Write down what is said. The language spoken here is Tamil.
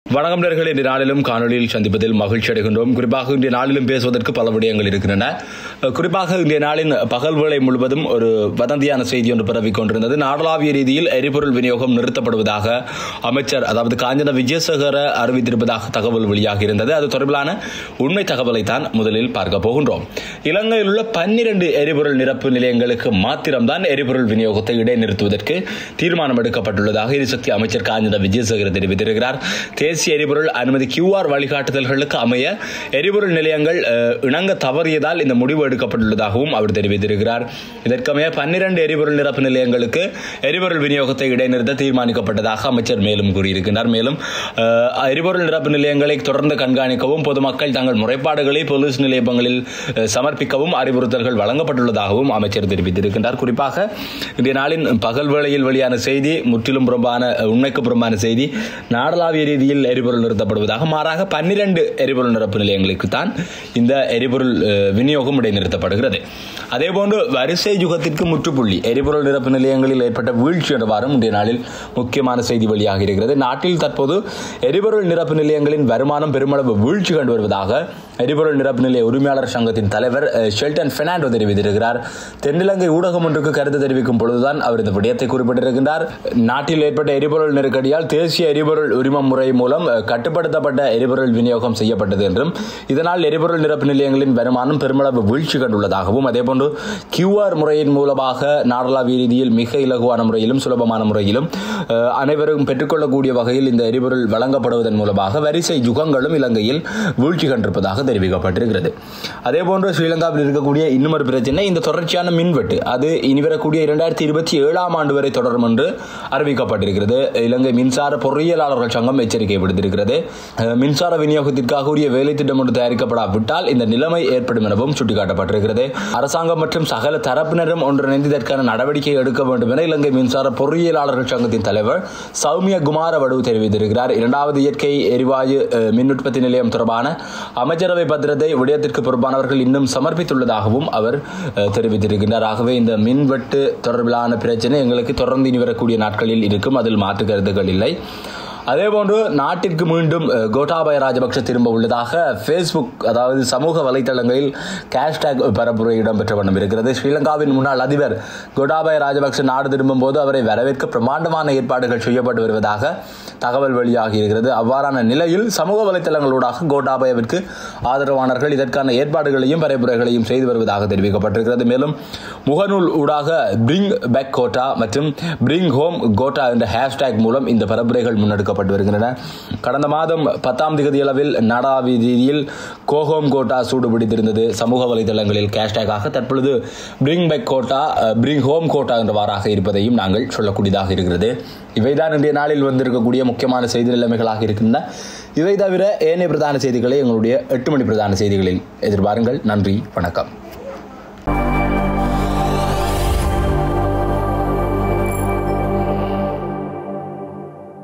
வணக்கம் நேர்களே இன்றைய நாளிலும் காணொலியில் சந்திப்பதில் மகிழ்ச்சி அடைகின்றோம் குறிப்பாக இன்றைய நாளிலும் பேசுவதற்கு பல விடயங்கள் இருக்கின்றன அஹ் குறிப்பாக இன்றைய நாளின் பகல் வேளை முழுவதும் ஒரு வதந்தியான செய்தி ஒன்று பரவிக் கொண்டிருந்தது நாடளாவிய ரீதியில் எரிபொருள் விநியோகம் நிறுத்தப்படுவதாக அமைச்சர் அதாவது காஞ்சன விஜயசேகர அறிவித்திருப்பதாக தகவல் வெளியாகி இருந்தது அது தொடர்பிலான உண்மை தகவலை தான் முதலில் பார்க்க போகின்றோம் இலங்கையில் உள்ள பன்னிரண்டு எரிபொருள் நிரப்பு நிலையங்களுக்கு மாத்திரம்தான் எரிபொருள் விநியோகத்தை இடைநிறுத்துவதற்கு தீர்மானம் எடுக்கப்பட்டுள்ளதாக எரிசக்தி அமைச்சர் காஞ்சன விஜயசேகர தெரிவித்திருக்கிறார் தேசிய எரிபொருள் அனுமதி கியூஆர் வழிகாட்டுதல்களுக்கு அமைய எரிபொருள் நிலையங்கள் அஹ், இணங்க தவறியதால் இந்த முடிவு எடுக்கப்பட்டுள்ளதாகவும் அவர் தெரிவித்திருக்கிறார் இதற்கமைய பன்னிரண்டு எரிபொருள் நிரப்பு நிலையங்களுக்கு எரிபொருள் விநியோகத்தை இடைநிறுத்த தீர்மானிக்கப்பட்டதாக அமைச்சர் மேலும் கூறியிருக்கிறார் மேலும் அஹ், எரிபொருள் நிரப்பு நிலையங்களை தொடர்ந்து கண்காணிக்கவும் பொதுமக்கள் தங்கள் முறைப்பாடுகளை போலீஸ் நிலையங்களில் அஹ், சமர்ப்பிக்கவும் அறிவுறுத்தல்கள் வழங்கப்பட்டுள்ளதாகவும் அமைச்சர் தெரிவித்திருக்கின்றார் குறிப்பாக இன்றைய நாளின் பகல் வேளையில் வெளியான செய்தி முற்றிலும் புறம்பான உண்மைக்கு புறம்பான செய்தி நாடளாவிய ரீதியில் எரிபொருள் நிறுத்தப்படுவதாக மாறாக பன்னிரண்டு எரிபொருள் நிரப்பு நிலையங்களுக்கு தான் இந்த எரிபொருள் அஹ், விநியோகம் இடைநிறுத்தப்படுகிறது அதேபோன்று வரிசை யுகத்திற்கு முற்றுப்புள்ளி எரிபொருள் நிரப்பு நிலையங்களில் ஏற்பட்ட வீழ்ச்சி என்ற வாரம் இன்றைய நாளில் முக்கியமான செய்தி வெளியாக இருக்கிறது நாட்டில் தற்போது எரிபொருள் நிரப்பு நிலையங்களின் வருமானம் பெருமளவு வீழ்ச்சி கண்டு வருவதாக எரிபொருள் நிரப்பு நிலைய உரிமையாளர் சங்கத்தின் தலைவர் அஹ், ஷெல்டன் பெர்னாண்டோ தெரிவித்திருக்கிறார் தென்னிலங்கை ஊடகம் ஒன்றுக்கு கருத்து தெரிவிக்கும் பொழுதுதான் அவர் இந்த விடயத்தை குறிப்பிட்டிருக்கின்றார் நாட்டில் ஏற்பட்ட எரிபொருள் நெருக்கடியால் தேசிய எரிபொருள் உரிமம் முறை மூலம் அஹ், கட்டுப்படுத்தப்பட்ட எரிபொருள் விநியோகம் செய்யப்பட்டது என்றும் இதனால் எரிபொருள் நிரப்பு நிலையங்களின் வருமானம் பெருமளவு வீழ்ச்சி கண்டுள்ளதாகவும் அதேபோன்று கியூஆர் முறையின் மூலமாக நாடளாவிய ரீதியில் மிக இலகுவான முறையிலும் சுலபமான முறையிலும் அஹ், அனைவரும் பெற்றுக்கொள்ளக்கூடிய வகையில் இந்த எரிபொருள் வழங்கப்படுவதன் மூலமாக வரிசை யுகங்களும் இலங்கையில் வீழ்ச்சி கண்டிருப்பதாக தெரிவிக்கப்பட்டிருக்கிறது அதேபோன்று ஸ்ரீலங்காவில் இருக்கக்கூடிய இன்னும் ஒரு பிரச்சனை இந்த தொடர்ச்சியான மின்வெட்டு அது இனி வரக்கூடிய இரண்டாயிரத்தி இருபத்தி ஏழாம் ஆண்டு வரை தொடரும் என்று அறிவிக்கப்பட்டிருக்கிறது இலங்கை மின்சார பொறியியலாளர்கள் சங்கம் எச்சரிக்கை விடுத்திருக்கிறது அஹ், மின்சார விநியோகத்திற்காக உரிய வேலை திட்டம் ஒன்று தயாரிக்கப்படாவிட்டால் இந்த நிலைமை ஏற்படும் எனவும் சுட்டிக்காட்டப்பட்டிருக்கிறது அரசாங்கம் மற்றும் சகல தரப்பினரும் ஒன்றிணைந்து இதற்கான நடவடிக்கை எடுக்க வேண்டும் என இலங்கை மின்சார பொறியியலாளர்கள் சங்கத்தின் தலைவர் சௌமிய குமாரவடு தெரிவித்திருக்கிறார் இரண்டாவது இயற்கை எரிவாயு அஹ், மின் உற்பத்தி நிலையம் தொடர்பான அமைச்சரவை பத்திரத்தை விடயத்திற்கு பொறுப்பானவர்கள் இன்னும் சமர்ப்பித்துள்ளதாகவும் அவர் அஹ், தெரிவித்திருக்கின்றார் ஆகவே இந்த மின்வெட்டு தொடர்பிலான பிரச்சனை எங்களுக்கு தொடர்ந்து இனி வரக்கூடிய நாட்களில் இருக்கும் அதில் மாற்று கருத்துக்கள் இல்லை அதேபோன்று நாட்டிற்கு மீண்டும் அஹ், கோட்டாபய ராஜபக்ஷ திரும்ப உள்ளதாக ஃபேஸ்புக் அதாவது சமூக வலைத்தளங்களில் கேஷ்டேக் பரப்புரை இடம்பெற்ற வண்ணம் இருக்கிறது ஸ்ரீலங்காவின் முன்னாள் அதிபர் கோட்டாபய ராஜபக்ஷ நாடு திரும்பும் போது அவரை வரவேற்க பிரமாண்டமான ஏற்பாடுகள் செய்யப்பட்டு வருவதாக தகவல் வெளியாகி இருக்கிறது அவ்வாறான நிலையில் சமூக வலைத்தளங்களூடாக கோட்டாபயவிற்கு ஆதரவானவர்கள் இதற்கான ஏற்பாடுகளையும் பரப்புரைகளையும் செய்து வருவதாக தெரிவிக்கப்பட்டிருக்கிறது மேலும் முகநூல் ஊடாக பிரிங் பேக் கோட்டா மற்றும் பிரிங் ஹோம் கோட்டா என்ற ஹேஷ்டேக் மூலம் இந்த பரப்புரைகள் முன்னெடுக்கப்பட்டு வருகின்றன கடந்த மாதம் பத்தாம் திகதி அளவில் நாடாவி ரீதியில் கோஹோம் கோட்டா சூடு பிடித்திருந்தது சமூக வலைதளங்களில் கேஷ்டேக்காக தற்பொழுது bring back Gota bring home Gota என்றவாறாக இருப்பதையும் நாங்கள் சொல்லக்கூடியதாக இருக்கிறது இவைதான் இன்றைய நாளில் வந்திருக்கக்கூடிய முக்கியமான செய்தி நிலைமைகளாக இருக்கின்றன இவை தவிர ஏனைய பிரதான செய்திகளை எங்களுடைய எட்டு மணி பிரதான செய்திகளில் எதிர்பாருங்கள் நன்றி வணக்கம்